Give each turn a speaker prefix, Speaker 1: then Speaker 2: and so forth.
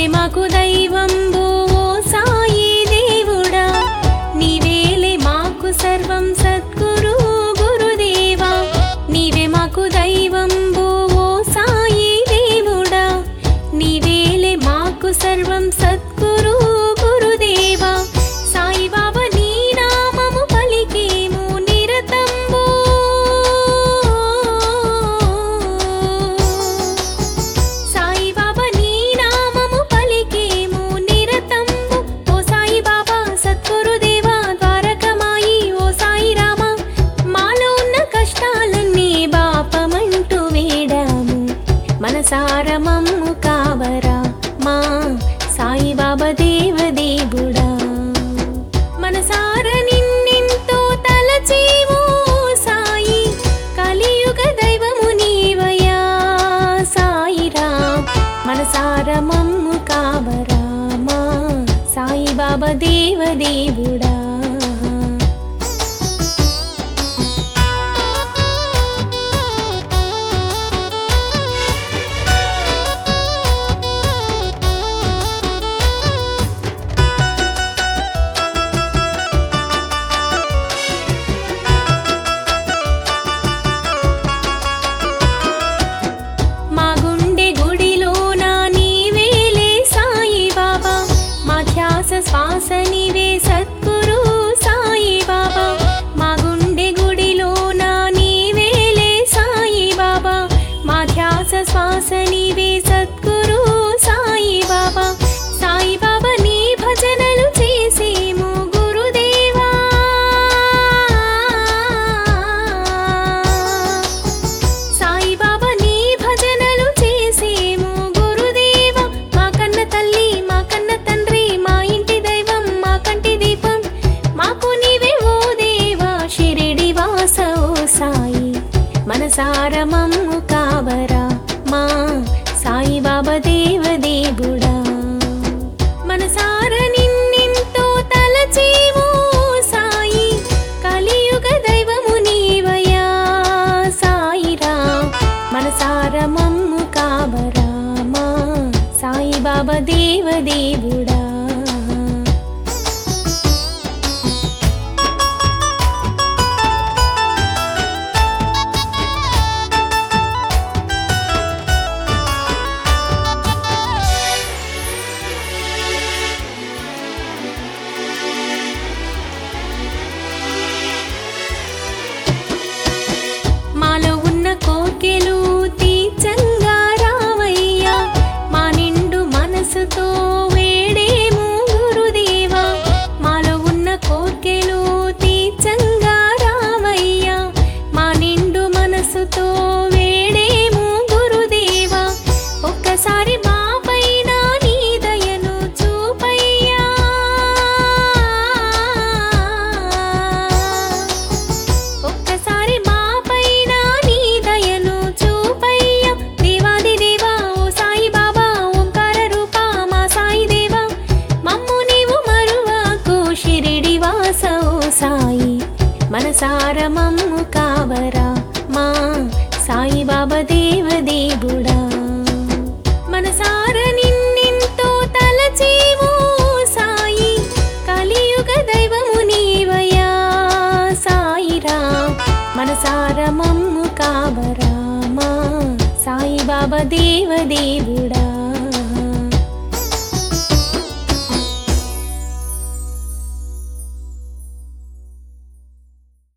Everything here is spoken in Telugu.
Speaker 1: నీవే మాకు దైవంబు ఓ సాయి దేవుడా నీవేలే మాకు సర్వం సద్గురు గురుదేవా నీవే మాకు దైవంబు ఓ సాయి దేవుడా నీవేలే మాకు సర్వం సద్గురు గురుదేవా సాయి బాబా నీ నామము పలికేము నిరతంబు సాయి బాబా నీ నామము పలికేము నిరతంబు ఓ సాయి బాబా సద్గురుదేవా ద్వారకమాయి ఓ సాయి రామ మాలో ఉన్న కష్టాలన్నీ బాపమంటూ వేడాము మనసార మమ్ము కావరా మా సాయి బాబా దేవదేవుడా మనసార నిన్నెంతో తలచేవో సాయి కలియుగ దైవము నీవయా సాయిరా మనసార మమ్ము కావరా మా సాయి బాబా దేవదేవుడా మా గుండె గుడిలో నా నీవేలే సాయి బాబా మా ధ్యాస శ్వాస నీవే సద్గురు సాయి బాబా మా గుండె గుడిలో నా నీవేలే సాయి బాబా మా ధ్యాస శ్వాస నీవే సద్గురు సాయి బాబా సాయి బాబా నీ భజనలు చేసేము గురుదేవా సాయి బాబా నీ భజనలు చేసేము గురుదేవ మా కన్న తల్లి మా కన్న తండ్రి మా ఇంటి దైవం మా కంటి దీపం మాకు నీవే ఓ దేవా షిరిడి వాస ఓ సాయి మనసార మమ్ము కావరా మా సాయి బాబా దేవదేవుడా మనసార నిన్నెంతో తలచేవో సాయి కలియుగ దైవము నీవయా సాయిరా మనసార మమ్ము కావరా మా సాయి బాబా దేవదేవుడా మాలో ఉన్న కోర్కెలు తీర్చంగా రావయ్యా మా నిండు మనసుతో వేడేము గురుదేవా మాలో ఉన్న కోర్కెలు తీర్చంగా రావయ్యా మా నిండు మనసుతో వేడేము గురుదేవా ఒక్కసారి మా పైన నీ దయను చూపయ్యా ఒక్కసారి మా పైన నీ దయను చూపయ్యా దేవాది దేవా ఓ సాయి బాబా ఓంకార రూప మా సాయి దేవా మమ్ము నీవు మరువాకు షిరిడి వాస ఓ సాయి మనసార మమ్ము కావరా మా సాయి బాబా దేవదేవుడా మనసార నిన్నెంతో తలచేవో సాయి కలియుగ దైవము నీవయా సాయిరా మనసార మమ్ము కావరా మా సాయి బాబా దేవదేవుడా